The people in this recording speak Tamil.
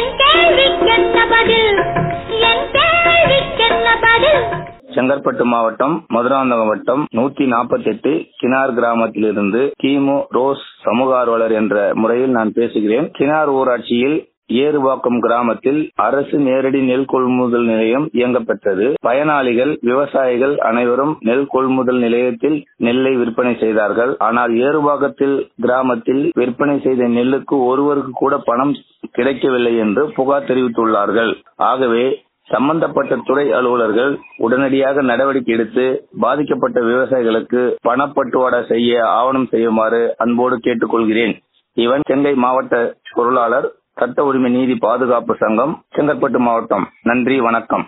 என் கேள்விக்கென்ன பதில் என் கேள்விக்கென்ன பதில் செங்கற்பட்டு மாவட்டம் மதுராந்தகம் வட்டம் நூத்தி நாற்பத்தி எட்டு கினார் கிராமத்திலிருந்து கிமு ரோஸ் சமூக ஆர்வலர் என்ற முறையில் நான் பேசுகிறேன் கினார் ஊராட்சியில் ஏறுவாக்கம் கிராமத்தில் அரசு நேரடி நெல் கொள்முதல் நிலையம் இயங்கப்பெற்றது பயனாளிகள் விவசாயிகள் அனைவரும் நெல் கொள்முதல் நிலையத்தில் நெல்லை விற்பனை செய்தார்கள் ஆனால் ஏறுவாக்கத்தில் கிராமத்தில் விற்பனை செய்த நெல்லுக்கு ஒருவருக்கு கூட பணம் கிடைக்கவில்லை என்று புகார் தெரிவித்துள்ளார்கள் ஆகவே சம்பந்தப்பட்ட துறை அலுவலர்கள் உடனடியாக நடவடிக்கை எடுத்து பாதிக்கப்பட்ட விவசாயிகளுக்கு பணப்பட்டுவாடா செய்ய ஆவணம் செய்யுமாறு அன்போடு கேட்டுக்கொள்கிறேன் இவன் சென்னை மாவட்ட பொருளாளர் சட்ட உரிமை நீதி பாதுகாப்பு சங்கம் செங்கற்பட்டு மாவட்டம் நன்றி வணக்கம்